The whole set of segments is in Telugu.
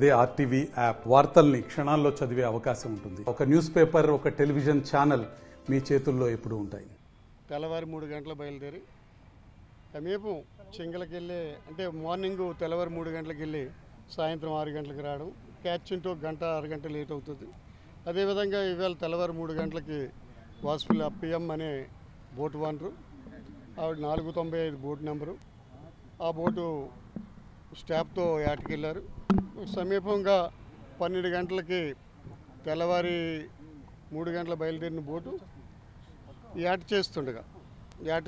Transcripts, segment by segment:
అదే ఆర్టీవీ యాప్ వార్తల్ని క్షణాల్లో చదివే అవకాశం ఉంటుంది ఒక న్యూస్ పేపర్ ఒక టెలివిజన్ ఛానల్ మీ చేతుల్లో ఎప్పుడూ ఉంటాయి తెల్లవారి మూడు గంటలు బయలుదేరి సమీపం చింగలకి వెళ్ళి అంటే మార్నింగ్ తెల్లవారి మూడు గంటలకు వెళ్ళి సాయంత్రం ఆరు గంటలకు రావడం క్యాచ్ ఉంటే ఒక గంట అరగంట లేట్ అవుతుంది అదేవిధంగా ఇవాళ తెల్లవారి మూడు గంటలకి వాసుపల్లి పిఎం అనే బోటు వానరు ఆవిడ నాలుగు తొంభై ఐదు బోటు నెంబరు ఆ బోటు స్టాఫ్తో యాటకెళ్ళారు సమీపంగా పన్నెండు గంటలకి తెల్లవారి మూడు గంటల బయలుదేరిన బోటు ఏట చేస్తుండగా ఏట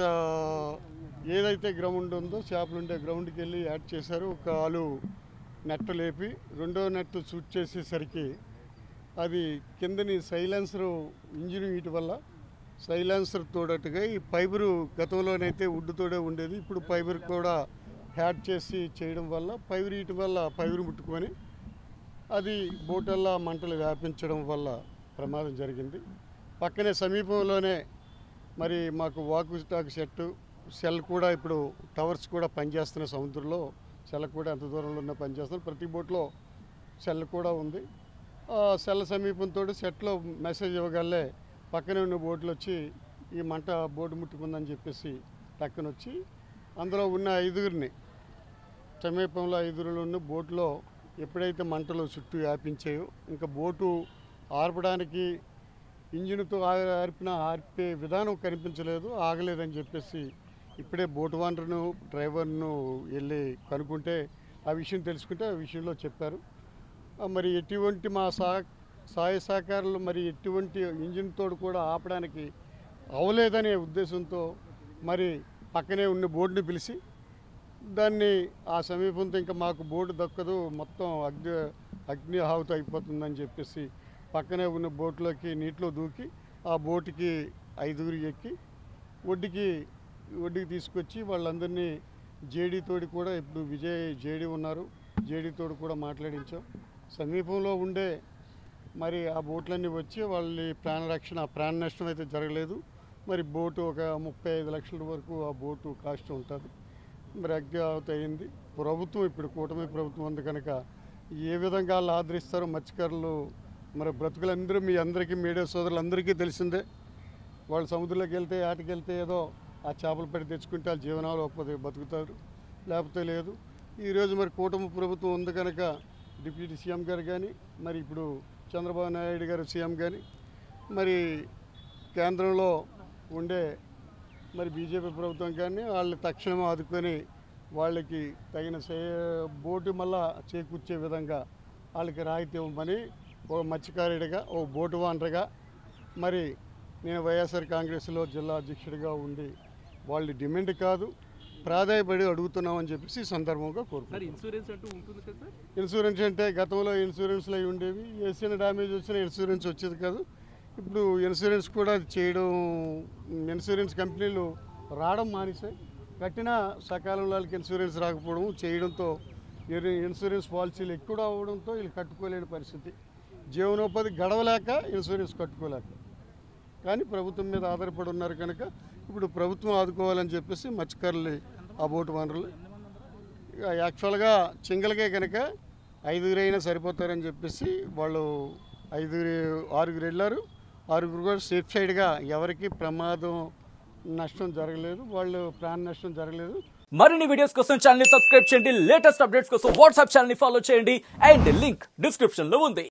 ఏదైతే గ్రౌండ్ ఉందో చేపలు ఉండే గ్రౌండ్కి వెళ్ళి యాడ్ చేశారు ఒక కాలు నెట్ లేపి రెండో నెట్ షూట్ చేసేసరికి అది కిందని సైలెన్సర్ ఇంజిన్ వీటి వల్ల సైలెన్సర్ తోడట్టుగా ఈ ఫైబరు గతంలోనైతే వుడ్తోడే ఉండేది ఇప్పుడు ఫైబర్ కూడా హ్యాడ్ చేసి చేయడం వల్ల ఫైబర్ వీటి వల్ల ఫైబర్ ముట్టుకొని అది బోటల్లా మంటలు వ్యాపించడం వల్ల ప్రమాదం జరిగింది పక్కనే సమీపంలోనే మరి మాకు వాకు స్టాక్ సెట్ సెల్ కూడా ఇప్పుడు టవర్స్ కూడా పనిచేస్తున్నాయి సముద్రంలో సెల్ కూడా ఎంత దూరంలో ఉన్న పనిచేస్తున్నాయి ప్రతి బోట్లో సెల్ కూడా ఉంది ఆ సెల్ సమీపంతో సెట్లో మెసేజ్ ఇవ్వగలే పక్కనే ఉన్న బోట్లు వచ్చి ఈ మంట బోటు ముట్టుకుందని చెప్పేసి టక్కన వచ్చి అందులో ఉన్న ఐదుగురిని సమీపంలో ఐదుగురు ఉన్న బోట్లో ఎప్పుడైతే మంటలు చుట్టూ వ్యాపించాయో ఇంకా బోటు ఆర్పడానికి ఇంజిన్తో ఆ- ఆర్పిన ఆర్పే విధానం కనిపించలేదు ఆగలేదని చెప్పేసి ఇప్పుడే బోటు వానర్ను డ్రైవర్ను వెళ్ళి కనుక్కుంటే ఆ విషయం తెలుసుకుంటే ఆ విషయంలో చెప్పారు ఆ మరి ఎటువంటి మా సా సహాయ సహకారాలు మరి ఎటువంటి ఇంజిన్ తోడు కూడా ఆపడానికి అవలేదనే ఉద్దేశంతో మరి పక్కనే ఉన్న బోర్డుని పిలిచి దాన్ని ఆ సమీపంతో ఇంకా మాకు బోటు దక్కదు మొత్తం అగ్ని అగ్ని ఆహుతి అయిపోతుందని చెప్పేసి పక్కనే ఉన్న బోట్లోకి నీటిలో దూకి ఆ బోటుకి ఐదుగురు ఎక్కి ఒడ్డుకి ఒడ్డుకి తీసుకొచ్చి వాళ్ళందరినీ జేడీ తోడి కూడా ఇప్పుడు విజయ్ జేడీ ఉన్నారు జేడీ తోడు కూడా మాట్లాడించాం సమీపంలో ఉండే మరి ఆ బోట్లన్నీ వచ్చి వాళ్ళ ప్రాణ రక్షణ ప్రాణ నష్టం అయితే జరగలేదు మరి బోటు ఒక ముప్పై ఐదు లక్షల వరకు ఆ బోటు కాస్ట్ ఉంటుంది మరి అగ్ని ఆహుతి అయింది ప్రభుత్వం ఇప్పుడు కూటమి ప్రభుత్వం ఉంది కనుక ఏ విధంగా వాళ్ళు ఆదరిస్తారో మత్స్యకారులు మరి బ్రతుకులందరూ మీ అందరికీ మీడియా సోదరులందరికీ తెలిసిందే వాళ్ళు సముద్రంలోకి వెళ్తే ఆటకి వెళ్తే ఏదో ఆ చేపలు పెట్టి తెచ్చుకుంటే వాళ్ళ జీవనాలు ఒప్పది బతుకుతారు లేకపోతే లేదు ఈరోజు మరి కూటమి ప్రభుత్వం ఉంది కనుక డిప్యూటీ సీఎం గారు కానీ మరి ఇప్పుడు చంద్రబాబు నాయుడు గారు సీఎం కానీ మరి కేంద్రంలో ఉండే మరి బీజేపీ ప్రభుత్వం కానీ వాళ్ళు తక్షణం ఆదుకొని వాళ్ళకి తగిన సే- బోటు మళ్ళా చేకూర్చే విధంగా వాళ్ళకి రాయితీ ఇవ్వమని ఒక మత్స్యకారుడిగా ఓ బోటు వానరుగా మరి నేను వైఎస్ఆర్ కాంగ్రెస్లో జిల్లా అధ్యక్షుడిగా ఉండి వాళ్ళ డిమాండ్ కాదు ప్రాధాయపడి అడుగుతున్నామని చెప్పేసి ఈ సందర్భంగా సార్ కోరుకుంటున్నాను ఇన్సూరెన్స్ అంటూ ఉంటుంది కదా సార్ ఇన్సూరెన్స్ అంటే గతంలో ఇన్సూరెన్స్లు అవి ఉండేవి వేసిన డ్యామేజ్ వచ్చిన ఇన్సూరెన్స్ వచ్చేది కాదు ఇప్పుడు ఇన్సూరెన్స్ కూడా చేయడం ఇన్సూరెన్స్ కంపెనీలు రావడం మానేసాయి కట్టినా సకాలంలో వాళ్ళకి ఇన్సూరెన్స్ రాకపోవడం చేయడంతో ఇరు- ఇన్సూరెన్స్ పాలసీలు ఎక్కువ అవ్వడంతో వీళ్ళు కట్టుకోలేని పరిస్థితి జీవనోపాధి గడవలేక ఇన్సూరెన్స్ కట్టుకోలేక కానీ ప్రభుత్వం మీద ఆధారపడి ఉన్నారు కనుక ఇప్పుడు ప్రభుత్వం ఆదుకోవాలని చెప్పేసి మత్స్యకారులు ఆ బోటు వనరులు ఇక యాక్చువల్గా చింగల్కే కనుక ఐదుగురు అయినా సరిపోతారని చెప్పేసి వాళ్ళు ఐదుగురు ఆరుగురు వెళ్ళారు ఆరుగురు కూడా సేఫ్ సైడ్గా ఎవరికి ప్రమాదం నష్టం జరగలేదు వాళ్ళు ప్రాణ నష్టం జరగలేదు మరిన్ని వీడియోస్ కోసం ఛానల్ ని సబ్స్క్రైబ్ చేయండి లేటెస్ట్ అప్డేట్స్ కోసం వాట్సాప్ ఛానల్ ని ఫాలో చేయండి అండ్ లింక్ డిస్క్రిప్షన్ లో ఉంది